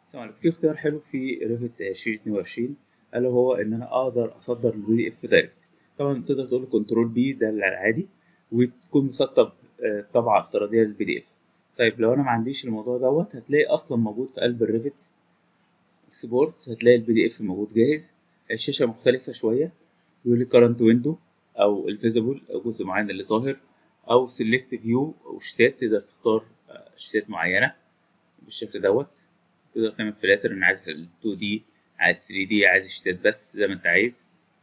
السلام عليكم في اختيار حلو في ريفت 2022 الا هو ان انا اقدر اصدر البي دي اف دايركت طبعا تقدر تقول كنترول بي ده العادي وتكون مسطب آه، طبعه افتراضيه للبي دي اف طيب لو انا ما عنديش الموضوع دوت هتلاقي اصلا موجود في قلب الريفت اكسبورت هتلاقي البي دي اف موجود جاهز الشاشه مختلفه شويه يقول لي كارنت ويندو او الفيزبل او جزء معين اللي ظاهر او سيلكت فيو او شتات تقدر تختار آه، شتات معينه بالشكل دوت تقدر تعمل فلاتر انا عايز 2 دي عايز 3 دي عايز شتات بس زي ما انت عايز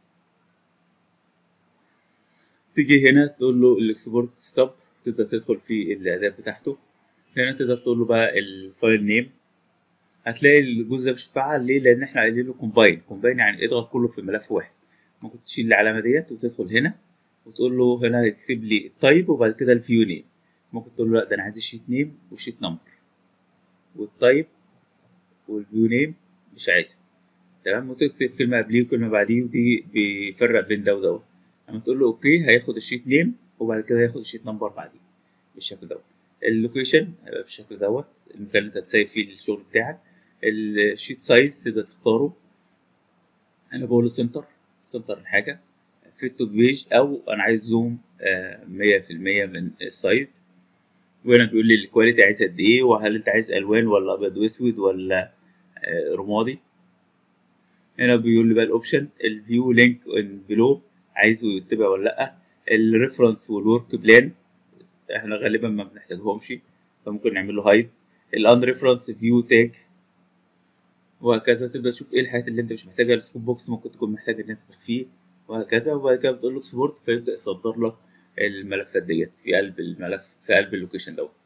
تيجي هنا تقول له الاكسبورت ستوب تقدر تدخل في الاعداد بتاعته هنا تقدر تقول له بقى الفايل نيم هتلاقي الجزء ده مش هتفعل ليه لان احنا قايلين له كومباين كومباين يعني اضغط كله في ملف واحد ممكن تشيل العلامه ديت وتدخل هنا وتقول له هنا يكتب لي التايب وبعد كده الفيو نيم ممكن تقول له لا ده انا عايز الشيت نيم والشيت نمبر والتايب والفيو نيم مش عايزه تمام وتكتب كلمه قبليه وكلمه بعديه ودي بيفرق بين ده ودوت لما تقول له اوكي هياخد الشيت نيم وبعد كده هياخد الشيت نمبر بعديه بالشكل دوت اللوكيشن هيبقى بالشكل دوت المكان اللي انت هتسيب فيه الشغل بتاعك الشيت سايز تقدر تختاره انا بقول له سنتر سنتر الحاجه فيت تو بيج او انا عايز زوم مية في المية من السايز وهنا بيقول لي الكواليتي عايز قد ايه وهل انت عايز الوان ولا ابيض واسود ولا آه، رمادي هنا بيقول لي بقى الاوبشن الفيو لينك بلو عايزه يتبع ولا لا الريفرنس والورك بلان احنا غالبا ما بنحتاجهمش فممكن نعمل له هايد الان ريفرنس فيو تاج وهكذا تبدا تشوف ايه الحاجات اللي انت مش محتاجها السكوب بوكس ممكن تكون محتاج ان انت تخفيه وهكذا وبعد كده بتقول له اكسبورت فيبدا يصدر لك الملفات ديت في قلب الملف في قلب اللوكيشن دوت